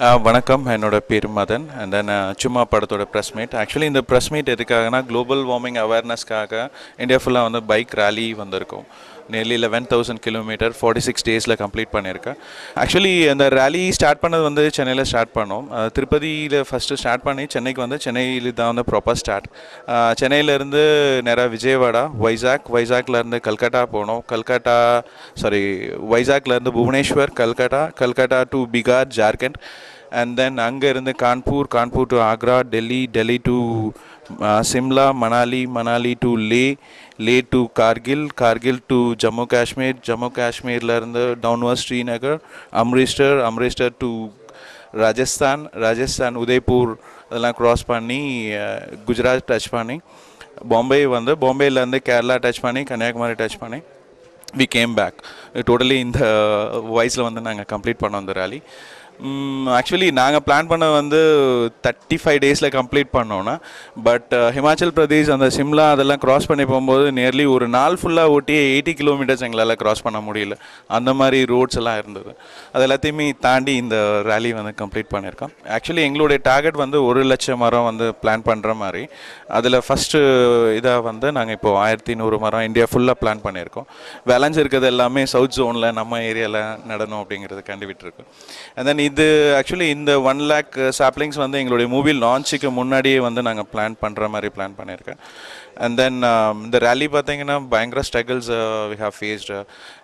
வணக்கம் என்னோட பேர் மதன் அண்ட் தென் சும்மா படத்தோட ப்ரெஸ் மீட் ஆக்சுவலி இந்த ப்ரெஸ் மீட் எதுக்காகனா குளோபல் வார்மிங் அவேர்னஸ்க்காக இந்தியா ஃபுல்லாக வந்து பைக் ரேலி வந்திருக்கும் nearly eleven thousand kilometre forty six டேஸில் கம்ப்ளீட் பண்ணியிருக்கேன் ஆக்சுவலி அந்த ரேலி ஸ்டார்ட் பண்ணது வந்து சென்னையில் ஸ்டார்ட் பண்ணோம் அஹ் திருப்பதியில் ஃபஸ்ட்டு ஸ்டார்ட் பண்ணி சென்னைக்கு வந்து சென்னையில் தான் வந்து ப்ராப்பர் ஸ்டார்ட் சென்னையிலேருந்து நேராக விஜயவாடா வைசாக் வைசாக்லேருந்து கல்கட்டா போனோம் கல்கட்டா சாரி வைசாக்லேருந்து Bhubaneswar Calcutta Calcutta to Bihar Jharkhand and then அங்கேருந்து Kanpur Kanpur to Agra Delhi Delhi to Shimla Manali Manali to Leh Leh to Kargil Kargil to Jammu Kashmir Jammu காஷ்மீர்லேருந்து டவுன்வர்ட் ஸ்ரீநகர் அம்ரிஸ்டர் அம்ரிஸ்டர் டு ராஜஸ்தான் ராஜஸ்தான் உதய்பூர் அதெல்லாம் க்ராஸ் பண்ணி அஹ், குஜராத் டச் பண்ணி பாம்பே வந்து பாம்பேலேருந்து கேரளா டச் பண்ணி கன்னியாகுமரி டச் பண்ணி வி கேம் பேக் டோட்டலி இந்த வாய்ஸில் வந்து நாங்கள் கம்ப்ளீட் பண்ணோம் இந்த ரேலி ஆக்சுவலி நாங்கள் பிளான் பண்ண வந்து தேர்ட்டி ஃபைவ் டேஸில் கம்ப்ளீட் பண்ணோன்னா பட் ஹிமாச்சல் பிரதேஷ் அந்த சிம்லா அதெல்லாம் கிராஸ் பண்ணி போகும்போது நியர்லி ஒரு நாள் ஃபுல்லாக ஓட்டி எயிட்டி கிலோமீட்டர்ஸ் எங்களால் கிராஸ் பண்ண முடியல அந்த மாதிரி ரோட்ஸ் எல்லாம் இருந்தது அது எல்லாத்தையுமே தாண்டி இந்த ரேலி வந்து கம்ப்ளீட் பண்ணியிருக்கோம் ஆக்சுவலி எங்களுடைய டார்கெட் வந்து ஒரு லட்சம் மரம் வந்து பிளான் பண்ணுற மாதிரி அதில் ஃபஸ்ட்டு இதாக வந்து நாங்கள் இப்போ ஆயிரத்தி நூறு மரம் இந்தியா ஃபுல்லாக பிளான் பண்ணியிருக்கோம் பேலன்ஸ் இருக்கிறது எல்லாமே சவுத் ஜோனில் நம்ம ஏரியாவில் நடணும் அப்படிங்கிறது கண்டுபிட்டுருக்கு அண்ட் தென் இது ஆக்சுவலி இந்த ஒன் லேக் சாப்ளிங்ஸ் வந்து எங்களுடைய மூவி லான்ச்சுக்கு முன்னாடியே வந்து நாங்கள் பிளான் பண்ணுற மாதிரி பிளான் பண்ணியிருக்கேன் அண்ட் தென் இந்த ரேலி பார்த்தீங்கன்னா பயங்கர struggles we have faced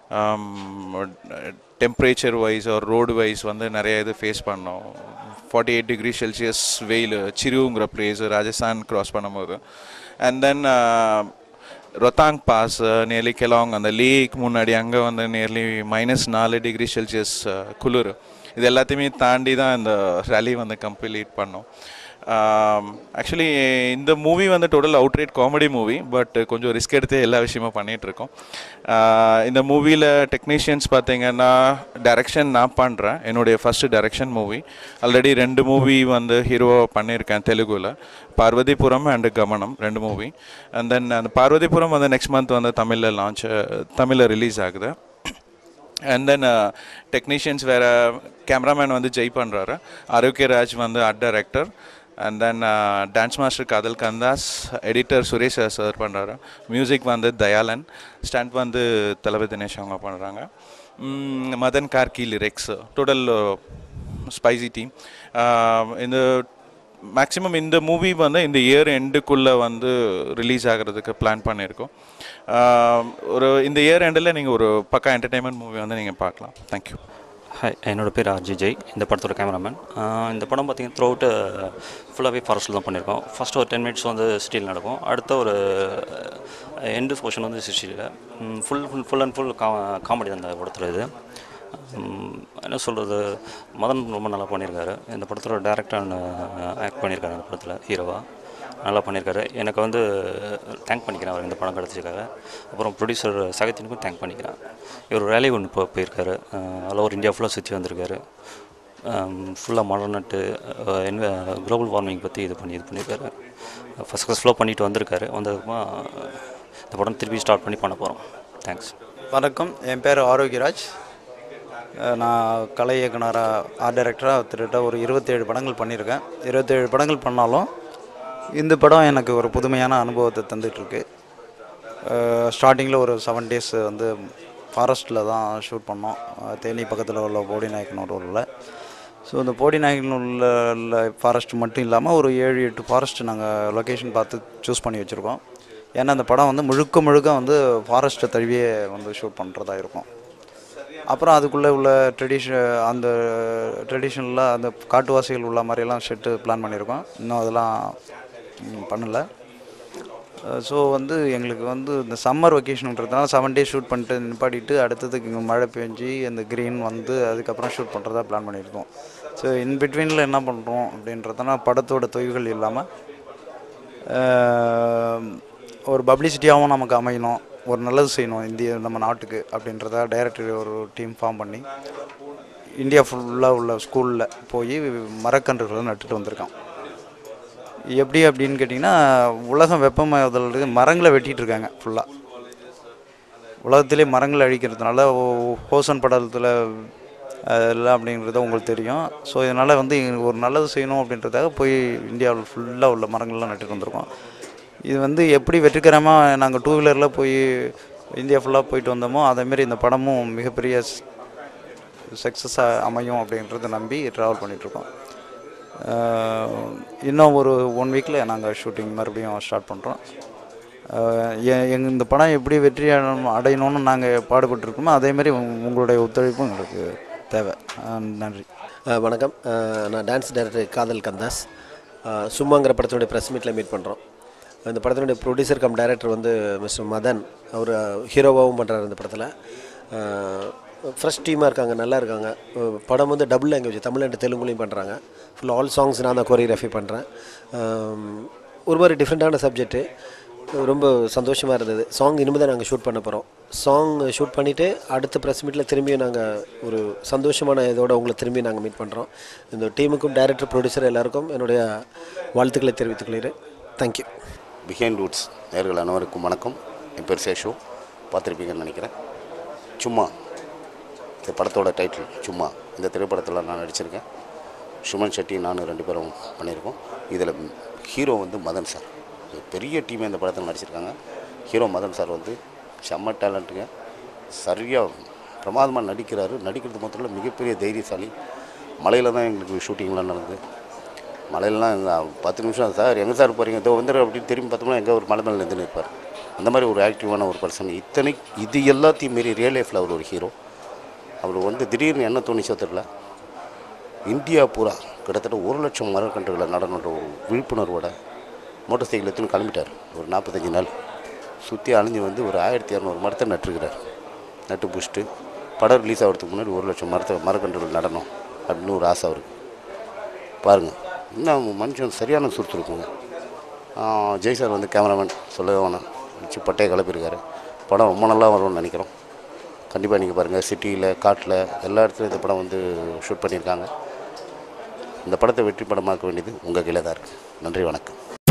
temperature wise ஒரு ரோடு வைஸ் வந்து நிறைய இது ஃபேஸ் பண்ணோம் ஃபார்ட்டி எயிட் டிகிரி செல்சியஸ் வெயில் சிருங்கிற பிளேஸ் ராஜஸ்தான் கிராஸ் பண்ணும்போது and then Rohtang pass nearly Keylong அந்த லேக் முன்னாடி அங்கே வந்து நியர்லி மைனஸ் நாலு டிகிரி செல்சியஸ் குளிர் இது எல்லாத்தையுமே தாண்டி தான் இந்த ரேலி வந்து கம்ப்ளீட் பண்ணோம் ஆக்சுவலி இந்த மூவி வந்து total outright comedy movie but கொஞ்சம் ரிஸ்க் எடுத்து எல்லா விஷயமும் பண்ணிகிட்டு இருக்கோம் ஆஹ் இந்த மூவியில் டெக்னீஷியன்ஸ் பார்த்தீங்கன்னா டைரக்ஷன் நான் பண்ணுறேன் என்னுடைய ஃபஸ்ட்டு டைரக்ஷன் மூவி ஆல்ரெடி ரெண்டு மூவி வந்து ஹீரோவாக பண்ணியிருக்கேன் தெலுங்குல பார்வதிபுரம் அண்டு கமனம் ரெண்டு மூவி அண்ட் தென் அந்த பார்வதிபுரம் வந்து நெக்ஸ்ட் மந்த் வந்து தமிழில் லான்ச் தமிழில் ரிலீஸ் ஆகுது அண்ட் தென் டெக்னீஷியன்ஸ் வேறு கேமராமேன் வந்து ஜெய் பண்ணுறாரு ஆரோக்கியராஜ் வந்து art director and then dance master Kadhal Kandas editor Suresh sir பண்ணுறாரு மியூசிக் வந்து தயாலன் ஸ்டண்ட் வந்து தளபதி தினேஷ் அவங்க பண்ணுறாங்க Madhan Karky lyrics total spicy team இந்த மேக்ஸிமம் இந்த மூவி வந்து இந்த இயர் எண்டுக்குள்ளே வந்து ரிலீஸ் ஆகிறதுக்கு பிளான் பண்ணியிருக்கோம் ஆஹ் ஒரு இந்த இயர் எண்டில் நீங்கள் ஒரு பக்கா என்டர்டைன்மெண்ட் மூவி வந்து நீங்கள் பார்க்கலாம் தேங்க்யூ ஹாய் என்னோட பேர் ஆர்ஜி ஜெய் இந்த படத்தோட கேமராமேன் இந்த படம் பார்த்தீங்கன்னா த்ரூ அவுட்டு ஃபுல்லாகவே ஃபாரஸ்ட்டில் தான் பண்ணியிருக்கோம் ஃபஸ்ட் ஒரு டென் மினிட்ஸ் வந்து சிட்டியில் நடக்கும் அடுத்த ஒரு எண்டு போர்ஷன் வந்து சிட்டியில் full full full and full கா காமெடி தான் இந்த படத்தில் இது உம், என்ன சொல்கிறது மதன் ரொம்ப நல்லா பண்ணியிருக்காரு இந்த படத்தோட டேரக்டர் ஆக்ட் பண்ணியிருக்காரு இந்த படத்தில் ஹீரோவாக நல்லா பண்ணியிருக்காரு எனக்கு வந்து தேங்க் பண்ணிக்கிறேன் அவர் இந்த படம் கிடச்சதுக்காக அப்புறம் ப்ரொடியூசர் சகத்தினுக்கும் தேங்க் பண்ணிக்கிறேன் இவர் ரேலி ஒன்று போ போயிருக்காரு ஆல் ஓவர் இந்தியா ஃபுல்லாக சுற்றி வந்திருக்காரு ஃபுல்லாக மரம் நட்டு என்ன குளோபல் வார்மிங் பற்றி இது பண்ணி இது பண்ணியிருக்காரு ஃபஸ்ட் ஃபஸ்ட் பண்ணிட்டு வந்திருக்காரு வந்ததுக்கப்புறமா இந்த படம் திருப்பி ஸ்டார்ட் பண்ணி பண்ண போகிறோம் தேங்க்ஸ் வணக்கம் என் பேர் ஆரோக்கியராஜ் அஹ் நான் கலை இயக்குனராக ஆர்ட் டைரக்டராக கிட்டத்தட்ட ஒரு இருபத்தேழு படங்கள் பண்ணியிருக்கேன் இருபத்தேழு படங்கள் பண்ணாலும் இந்த படம் எனக்கு ஒரு புதுமையான அனுபவத்தை தந்துகிட்ருக்கு ஸ்டார்டிங்கில் ஒரு செவன் டேஸ் வந்து ஃபாரஸ்ட்டில் தான் ஷூட் பண்ணோம் அஹ் தேனி பக்கத்தில் உள்ள போடி நாயக்கனூரில் ஸோ இந்த போடி நாயக்கனூரில் ஃபாரஸ்ட் மட்டும் இல்லாமல் ஒரு ஏழு எட்டு ஃபாரஸ்ட் நாங்கள் லொக்கேஷன் பார்த்து சூஸ் பண்ணி வச்சுருக்கோம் ஏன்னா அந்த படம் வந்து முழுக்க முழுக்க வந்து ஃபாரஸ்ட்டை தழுவியே வந்து ஷூட் பண்ணுறதா இருக்கும் அப்புறம் அதுக்குள்ளே உள்ள ட்ரெடிஷன் அந்த ட்ரெடிஷ்னலாக அந்த காட்டுவாசிகள் உள்ள மாதிரியெல்லாம் ஷெட்டு பிளான் பண்ணியிருக்கோம் இன்னும் அதெல்லாம் பண்ணலை ஸோ வந்து எங்களுக்கு வந்து இந்த சம்மர் வெக்கேஷனுன்றதுனால செவன் டேஸ் ஷூட் பண்ணிட்டு நிப்பாட்டிட்டு அடுத்ததுக்கு இங்கே மழை பெஞ்சு அந்த க்ரீன் வந்து அதுக்கப்புறம் ஷூட் பண்ணுறதா பிளான் பண்ணியிருக்கோம் ஸோ இன் பிட்வீனில் என்ன பண்ணுறோம் அப்படின்றதுனா படத்தோட தொய்வுகள் இல்லாமல் ஆஹ், ஒரு பப்ளிசிட்டியாகவும் நமக்கு அமையணும் ஒரு நல்லது செய்யணும் இந்திய நம்ம நாட்டுக்கு அப்படின்றத டைரக்டர் ஒரு டீம் ஃபார்ம் பண்ணி இந்தியா ஃபுல்லாக உள்ள ஸ்கூலில் போய் மரக்கன்றுகளை நட்டுட்டு வந்திருக்கான் எப்படி அப்படின்னு கேட்டிங்கன்னா உலகம் வெப்பமயதலுக்கு மரங்களை வெட்டிட்டு இருக்காங்க ஃபுல்லாக உலகத்திலே மரங்களை அழிக்கிறதுனால ஓ- ஓசோன் படலத்தில் எல்லாம் அப்படின்றது உங்களுக்கு தெரியும் ஸோ இதனால் வந்து எங்களுக்கு ஒரு நல்லது செய்யணும் அப்படின்றதாக போய் இந்தியாவில் ஃபுல்லாக உள்ள மரங்கள்லாம் நட்டுட்டு வந்திருக்கோம் இது வந்து எப்படி வெற்றிகரமாக நாங்கள் டூ வீலரில் போய் இந்தியா ஃபுல்லாக போயிட்டு வந்தோமோ அதேமாரி இந்த படமும் மிகப்பெரிய சக்ஸஸாக அமையும் அப்படின்றத நம்பி ட்ராவல் பண்ணிகிட்ருக்கோம் இன்னும் ஒரு ஒன் வீக்கில் நாங்கள் ஷூட்டிங் மறுபடியும் ஸ்டார்ட் பண்ணுறோம் எங்கள் இந்த படம் எப்படி வெற்றி அடையணும்- அடையணும்னு நாங்கள் பாடுபட்டுருக்கோமோ அதேமாரி உங்க- உங்களுடைய ஒத்துழைப்பும் எங்களுக்கு தேவை அஹ் நன்றி அஹ் வணக்கம் அஹ் நான் டான்ஸ் டைரக்டர் காதல் கந்தாஸ் அஹ் சும்மாங்கிற படத்தினுடைய ப்ரெஸ் மீட்டில் மீட் பண்ணுறோம் இந்த படத்தினுடைய ப்ரொடியூசர் கம் டைரக்டர் வந்து மிஸ்டர் மதன் அவர் ஹீரோவாகவும் பண்ணுறாரு இந்த படத்தில் ஃப்ரெஷ் டீமாக இருக்காங்க நல்லா இருக்காங்க அஹ் படம் வந்து டபுள் லாங்குவேஜ் தமிழ் அண்ட் தெலுங்குலையும் பண்ணுறாங்க ஃபுல் ஆல் சாங்ஸ் நான் தான் கொரியோகிராஃபி பண்ணுறேன் ஒரு மாதிரி டிஃப்ரெண்ட்டான சப்ஜெக்ட்டு ரொம்ப சந்தோஷமாக இருந்தது சாங் இனிமேல் தான் நாங்கள் ஷூட் பண்ண போகிறோம் சாங் ஷூட் பண்ணிவிட்டு அடுத்த ப்ரெஸ் மீட்டில் திரும்பியும் நாங்கள் ஒரு சந்தோஷமான இதோட உங்களை திரும்பி நாங்கள் மீட் பண்ணுறோம் இந்த டீமுக்கும் டைரக்டர் ப்ரொடியூசர் எல்லாருக்கும் என்னுடைய வாழ்த்துக்களை தெரிவித்துக் கொள்கிறேன் தேங்க்யூ பிஹைண்ட் ரூட்ஸ் நேர்கள் அனைவருக்கும் வணக்கம் என் பேர் சேஷு பார்த்துருப்பீங்கன்னு நினைக்கிறேன் சும்மா இந்த படத்தோட டைட்டில் சும்மா இந்த திரைப்படத்தில் நான் நடிச்சிருக்கேன் சுமன் செட்டி நானும் ரெண்டு பேரும் பண்ணியிருக்கோம் இதில் ஹீரோ வந்து மதன் சார் ஒரு பெரிய டீமே இந்த படத்தில் நடிச்சிருக்காங்க ஹீரோ மதன் சார் வந்து செம்ம டேலண்ட்டுங்க சரியாக பிரமாதமாக நடிக்கிறாரு நடிக்கிறது மாத்திரம் இல்லை மிகப்பெரிய தைரியசாலி மலையில் தான் எங்களுக்கு ஷூட்டிங்லாம் நடந்தது மலையிலலாம் இந்த பத்து நிமிஷம் சார் எங்கே சார் போகிறீங்க இதோ வந்துடு அப்படின்னு திரும்பி பார்த்தோம்னா எங்கே ஒரு மலை மேலே நின்று நிற்பார் அந்த மாதிரி ஒரு ஆக்டிவான ஒரு பர்சன் இத்தனை இது எல்லாத்தையும் மீறி ரியல் லைஃப்பில் அவர் ஒரு ஹீரோ அவர் வந்து திடீர்னு என்ன தோணிச்சோ தெரியல இந்தியா பூரா கிட்டத்தட்ட ஒரு லட்சம் மரக்கன்றுகளை நடனன்ற ஒரு விழிப்புணர்வோட மோட்டார் சைக்கிள் எடுத்துன்னு கிளம்பிட்டார் ஒரு நாற்பத்தஞ்சு நாள் சுற்றி அழிஞ்சு வந்து ஒரு ஆயிரத்தி இரநூறு மரத்தை நட்டுருக்கிறார் நட்டு புஷ்ட்டு படம் ரிலீஸ் ஆகிறதுக்கு முன்னாடி ஒரு லட்சம் மரத்தை மரக்கன்றுகள் நடனம் அப்படின்னு ஒரு ஆசை அவருக்கு பாருங்கள் இன்னும் மனுஷன் சரியான சுறுசுறுப்புங்க ஆஹ் ஜெய் சார் வந்து கேமராமேன் சொல்லவே வேணாம் வச்சு பட்டையை கிளப்பியிருக்காரு படம் ரொம்ப நல்லா வரும்னு நினைக்கிறோம் கண்டிப்பாக நீங்கள் பாருங்கள் சிட்டியில் காட்டில் எல்லா இடத்துலையும் இந்த படம் வந்து ஷூட் பண்ணியிருக்காங்க இந்த படத்தை வெற்றி படமாக்க வேண்டியது உங்கள் கையில் தான் இருக்குது நன்றி வணக்கம்